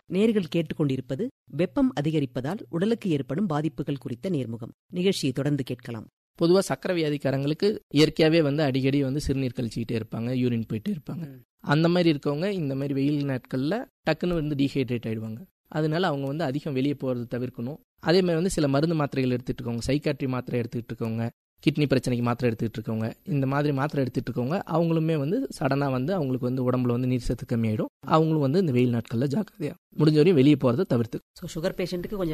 நேர்கள் கேட்டுக்கொண்டிருப்பது வெப்பம் அதிகரிப்பதால் உடலுக்கு ஏற்படும் பாதிப்புகள் குறித்த நேர்முகம் நிகழ்ச்சியை தொடர்ந்து கேட்கலாம் பொதுவாக சக்கரை வியாதிக்காரங்களுக்கு இயற்கையாகவே வந்து அடிக்கடி வந்து சிறுநீர் கழிச்சிக்கிட்டே இருப்பாங்க யூரின் போயிட்டே இருப்பாங்க அந்த மாதிரி இருக்கவங்க இந்த மாதிரி வெயில் நாட்களில் டக்குன்னு வந்து டீஹைட்ரேட் ஆயிடுவாங்க அதனால அவங்க வந்து அதிகம் வெளியே போகிறது தவிர்க்கணும் அதே மாதிரி வந்து சில மருந்து மாத்திரைகள் எடுத்துகிட்டு இருக்கவங்க சைக்காட்ரி மாத்திரை எடுத்துக்கிட்டு இருக்கவங்க கிட்னி பிரச்சனைக்கு மாத்திரை எடுத்துக்கிட்டு இருக்கவங்க இந்த மாதிரி மாத்திரை எடுத்துகிட்டு இருக்கவங்க அவங்களுமே வந்து சடனாக வந்து அவங்களுக்கு வந்து உடம்புல வந்து நீர் சத்து கம்மியாயிடும் அவங்களும் வந்து இந்த வெயில் நாட்களில் ஜாக்கிரதையாக முடிஞ்ச வரையும் வெளியே போகிறத தவிர்த்து ஸோ சுகர் பேஷண்ட்டுக்கு கொஞ்சம்